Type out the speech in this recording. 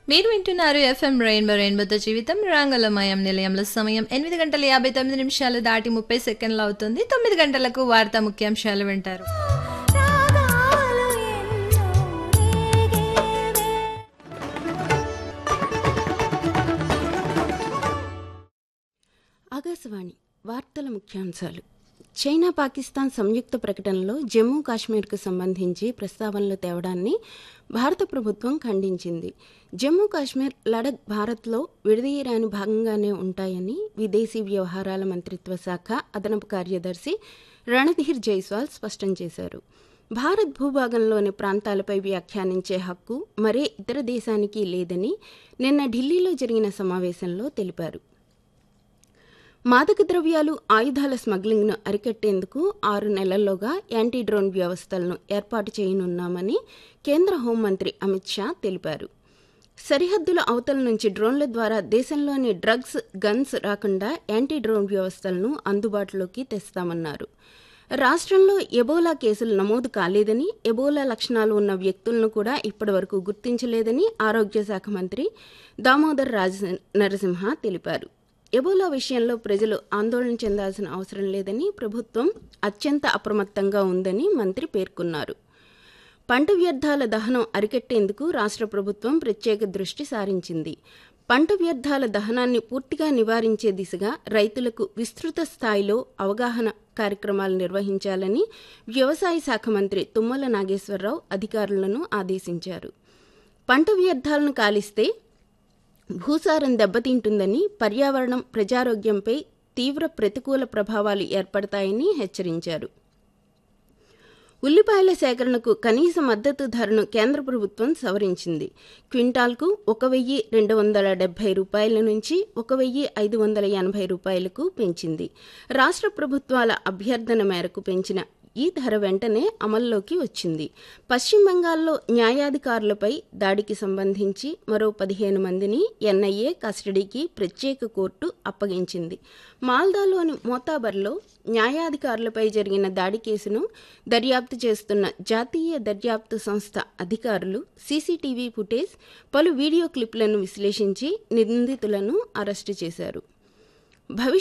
మీరు వింటున్నారు FM rainbow రెయిన్బోతో జీవితం రంగలమయం నిలయంలో సమయం ఎనిమిది గంటల యాభై తొమ్మిది నిమిషాలు దాటి ముప్పై సెకండ్లు అవుతుంది తొమ్మిది గంటలకు వార్తా ముఖ్యాంశాలు వింటారు రాగాలు ఎన్నో రేగేవే ఆకాశవాణి వార్తల ముఖ్యాంశాలు చైనా పాకిస్తాన్ సంయుక్త ప్రకటనలో జమ్మూ కాశ్మీర్కు సంబంధించి ప్రస్తావనలు తేవడాన్ని భారత ప్రభుత్వం ఖండించింది జమ్మూ కాశ్మీర్ లడఖ్ భారత్లో విడదీయరాని భాగంగానే ఉంటాయని విదేశీ వ్యవహారాల మంత్రిత్వ శాఖ అదనపు కార్యదర్శి రణధీర్ జైస్వాల్ స్పష్టం చేశారు భారత్ భూభాగంలోని ప్రాంతాలపై వ్యాఖ్యానించే హక్కు మరే ఇతర దేశానికి లేదని నిన్న ఢిల్లీలో జరిగిన సమావేశంలో తెలిపారు మాదక ద్రవ్యాలు ఆయుధాల స్మగ్లింగ్ను అరికట్టేందుకు ఆరు నెలల్లోగా యాంటీ డ్రోన్ వ్యవస్థలను ఏర్పాటు చేయనున్నామని కేంద్ర హోంమంత్రి అమిత్ షా తెలిపారు సరిహద్దుల అవతల నుంచి డ్రోన్ల ద్వారా దేశంలోని డ్రగ్స్ గన్స్ రాకుండా యాంటీ డ్రోన్ వ్యవస్థలను అందుబాటులోకి తెస్తామన్నారు రాష్ట్రంలో ఎబోలా కేసులు నమోదు కాలేదని ఎబోలా లక్షణాలు ఉన్న వ్యక్తులను కూడా ఇప్పటివరకు గుర్తించలేదని ఆరోగ్య శాఖ మంత్రి దామోదర్ రాజ నరసింహ తెలిపారు ఎబోలా విషయంలో ప్రజలు ఆందోళన చెందాల్సిన అవసరం లేదని ప్రభుత్వం అత్యంత అప్రమత్తంగా ఉందని మంత్రి పేర్కొన్నారు పంట వ్యర్థాల దహనం అరికట్టేందుకు రాష్ట్ర ప్రభుత్వం ప్రత్యేక దృష్టి సారించింది పంట వ్యర్థాల దహనాన్ని పూర్తిగా నివారించే దిశగా రైతులకు విస్తృత స్థాయిలో అవగాహన కార్యక్రమాలు నిర్వహించాలని వ్యవసాయ శాఖ మంత్రి తుమ్మల నాగేశ్వరరావు అధికారులను ఆదేశించారు పంట వ్యర్థాలను కాలిస్తే భూసారం దెబ్బతింటుందని పర్యావరణం ప్రజారోగ్యంపై తీవ్ర ప్రతికూల ప్రభావాలు ఏర్పడతాయని హెచ్చరించారు ఉల్లిపాయల సేకరణకు కనీస మద్దతు ధరను కేంద్ర ప్రభుత్వం సవరించింది క్వింటాల్కు ఒక వెయ్యి రెండు వందల డెబ్బై రూపాయల నుంచి ఒక వెయ్యి ఐదు వందల ఎనభై రూపాయలకు పెంచింది రాష్ట్ర ప్రభుత్వాల అభ్యర్థన మేరకు పెంచిన ఈ ధర వెంటనే అమల్లోకి వచ్చింది పశ్చిమ బంగాల్లో న్యాయాధికారులపై దాడికి సంబంధించి మరో పదిహేను మందిని ఎన్ఐఏ కస్టడీకి ప్రత్యేక కోర్టు అప్పగించింది మాల్దాలోని మోతాబర్లో న్యాయాధికారులపై జరిగిన దాడి కేసును దర్యాప్తు చేస్తున్న జాతీయ దర్యాప్తు సంస్థ అధికారులు సీసీటీవీ ఫుటేజ్ పలు వీడియో క్లిప్లను విశ్లేషించి నిందితులను అరెస్టు చేశారు భవిష్యత్